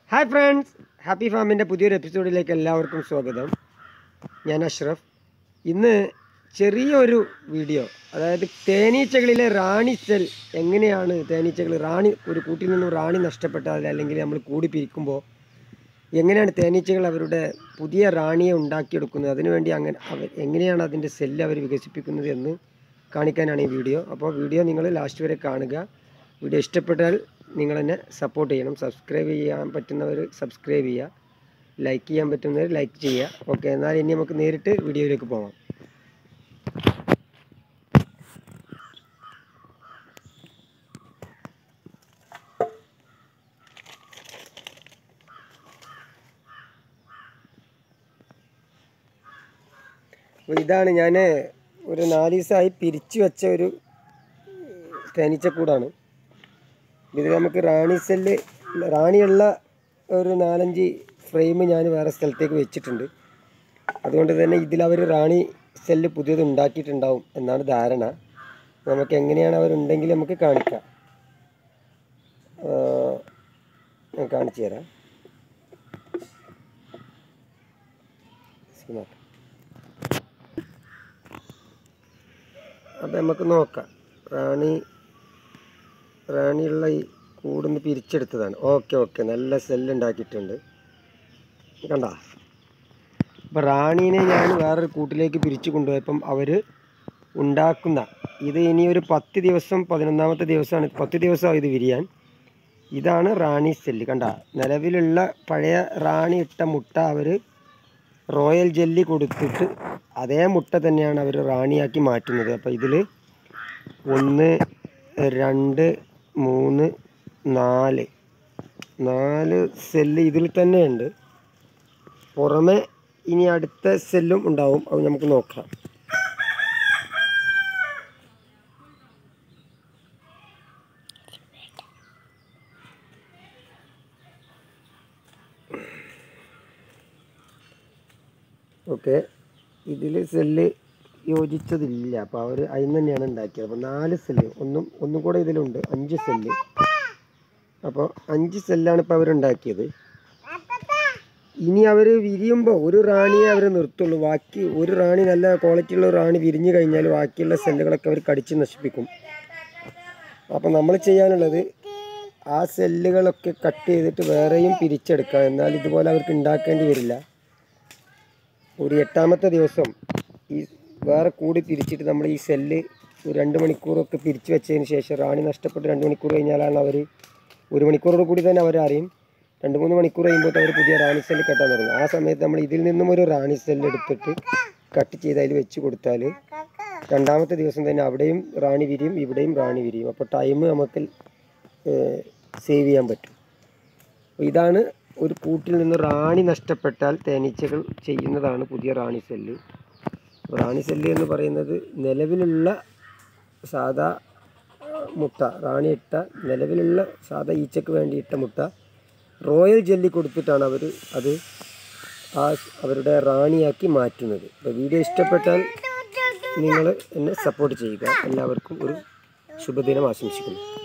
Hi friends happy ഫാമിൻ്റെ പുതിയൊരു എപ്പിസോഡിലേക്ക് എല്ലാവർക്കും സ്വാഗതം ഞാൻ അഷ്റഫ് ഇന്ന് ചെറിയൊരു വീഡിയോ അതായത് തേനീച്ചകളിലെ റാണി സെൽ എങ്ങനെയാണ് തേനീച്ചകൾ റാണി ഒരു കൂട്ടിൽ നിന്നും റാണി നഷ്ടപ്പെട്ടാൽ അല്ലെങ്കിൽ നമ്മൾ കൂടി പിരിക്കുമ്പോൾ എങ്ങനെയാണ് തേനീച്ചകൾ അവരുടെ പുതിയ റാണിയെ ഉണ്ടാക്കിയെടുക്കുന്നത് അതിനുവേണ്ടി അങ്ങനെ അവർ എങ്ങനെയാണ് അതിൻ്റെ സെല്ല് അവർ വികസിപ്പിക്കുന്നത് എന്ന് കാണിക്കാനാണ് ഈ വീഡിയോ അപ്പോൾ വീഡിയോ നിങ്ങൾ ലാസ്റ്റ് വരെ കാണുക വീഡിയോ ഇഷ്ടപ്പെട്ടാൽ നിങ്ങൾ എന്നെ സപ്പോർട്ട് ചെയ്യണം സബ്സ്ക്രൈബ് ചെയ്യാൻ പറ്റുന്നവർ സബ്സ്ക്രൈബ് ചെയ്യുക ലൈക്ക് ചെയ്യാൻ പറ്റുന്നവർ ലൈക്ക് ചെയ്യുക ഓക്കെ എന്നാൽ ഇനി നമുക്ക് നേരിട്ട് വീഡിയോയിലേക്ക് പോകാം അപ്പോൾ ഇതാണ് ഞാൻ ഒരു നാല് ദിവസമായി പിരിച്ചു വെച്ച ഒരു തേനീച്ചക്കൂടാണ് ഇതിൽ നമുക്ക് റാണി സെല്ല് റാണിയുള്ള ഒരു നാലഞ്ച് ഫ്രെയിം ഞാൻ വേറെ സ്ഥലത്തേക്ക് വെച്ചിട്ടുണ്ട് അതുകൊണ്ട് തന്നെ ഇതിലവർ റാണി സെല്ല് പുതിയത് ഉണ്ടാക്കിയിട്ടുണ്ടാവും എന്നാണ് ധാരണ നമുക്ക് എങ്ങനെയാണ് അവരുണ്ടെങ്കിൽ നമുക്ക് കാണിക്കാം ആ, ഞാൻ കാണിച്ചു തരാം ശരി, നോക്കാം. അപ്പം നമുക്ക് നോക്കാം റാണി റാണിയുള്ള ഈ കൂടുന്ന് പിരിച്ചെടുത്തതാണ് ഓക്കെ ഓക്കെ നല്ല സെല്ല് ഉണ്ടാക്കിയിട്ടുണ്ട് കണ്ട അപ്പം റാണീനെ ഞാൻ വേറൊരു കൂട്ടിലേക്ക് പിരിച്ചു കൊണ്ടുപോയപ്പം അവർ ഉണ്ടാക്കുന്ന ഇത് ഇനി ഒരു പത്ത് ദിവസം പതിനൊന്നാമത്തെ ദിവസമാണ് പത്ത് ദിവസമാണ് ഇത് വിരിയാൻ ഇതാണ് റാണി സെല്ല് കണ്ട നിലവിലുള്ള പഴയ റാണി ഇട്ട മുട്ട അവർ റോയൽ ജെല്ലി കൊടുത്തിട്ട് അതേ മുട്ട തന്നെയാണ് അവർ റാണിയാക്കി മാറ്റുന്നത് അപ്പോൾ ഇതിൽ ഒന്ന് രണ്ട് മൂന്ന് നാല് നാല് സെല്ല് ഇതിൽ തന്നെയുണ്ട് പുറമെ ഇനി അടുത്ത സെല്ലും ഉണ്ടാവും അത് നമുക്ക് നോക്കാം ഓക്കെ ഇതിൽ സെല്ല് യോജിച്ചതില്ല അപ്പോൾ അവർ അതിൽ തന്നെയാണ് ഉണ്ടാക്കിയത് അപ്പോൾ നാല് സെല്ല് ഒന്നും ഒന്നും കൂടെ ഇതിലുണ്ട് അഞ്ച് സെല്ല് അപ്പോൾ അഞ്ച് സെല്ലാണ് ഇപ്പോൾ അവരുണ്ടാക്കിയത് ഇനി അവർ വിരിയുമ്പോൾ ഒരു റാണിയെ അവർ നിർത്തുള്ളൂ ബാക്കി ഒരു റാണി നല്ല ക്വാളിറ്റിയുള്ള ഒരു റാണി വിരിഞ്ഞു കഴിഞ്ഞാൽ ബാക്കിയുള്ള സെല്ലുകളൊക്കെ അവർ കടിച്ച് നശിപ്പിക്കും അപ്പോൾ നമ്മൾ ചെയ്യാനുള്ളത് ആ സെല്ലുകളൊക്കെ കട്ട് ചെയ്തിട്ട് വേറെയും പിരിച്ചെടുക്കുക എന്നാൽ ഇതുപോലെ അവർക്ക് ഉണ്ടാക്കേണ്ടി വരില്ല ഒരു എട്ടാമത്തെ ദിവസം ഈ വേറെ കൂടി പിരിച്ചിട്ട് നമ്മൾ ഈ സെല്ല് ഒരു രണ്ട് മണിക്കൂറൊക്കെ പിരിച്ചു വെച്ചതിന് ശേഷം റാണി നഷ്ടപ്പെട്ട് രണ്ട് മണിക്കൂർ കഴിഞ്ഞാലാണ് അവർ ഒരു മണിക്കൂറോട് കൂടി തന്നെ അവരറിയും രണ്ട് മൂന്ന് മണിക്കൂർ കഴിയുമ്പോൾ അവർ പുതിയ റാണി സെല്ല് കെട്ടാൻ തുടങ്ങും ആ സമയത്ത് നമ്മൾ ഇതിൽ നിന്നും ഒരു റാണി സെല്ല് എടുത്തിട്ട് കട്ട് ചെയ്ത് അതിൽ വെച്ച് കൊടുത്താൽ രണ്ടാമത്തെ ദിവസം തന്നെ അവിടെയും റാണി വിരിയും ഇവിടെയും റാണി വിരിയും അപ്പോൾ ടൈം നമുക്ക് സേവ് ചെയ്യാൻ പറ്റും അപ്പോൾ ഇതാണ് ഒരു കൂട്ടിൽ നിന്ന് റാണി നഷ്ടപ്പെട്ടാൽ തേനീച്ചകൾ ചെയ്യുന്നതാണ് പുതിയ റാണി സെല്ല് റാണി സെല്ല് എന്ന് പറയുന്നത് നിലവിലുള്ള സാധാ ആ, മുട്ട റാണി ഇട്ട നിലവിലുള്ള സാധാ ഈച്ചക്ക് വേണ്ടി ഇട്ട മുട്ട റോയൽ ജെല്ലി കൊടുത്തിട്ടാണ് അവർ അത് ആ അവരുടെ റാണിയാക്കി മാറ്റുന്നത് അപ്പോൾ വീഡിയോ ഇഷ്ടപ്പെട്ടാൽ നിങ്ങൾ എന്നെ സപ്പോർട്ട് ചെയ്യുക എല്ലാവർക്കും ഒരു ശുഭദിനം ആശംസിക്കുന്നു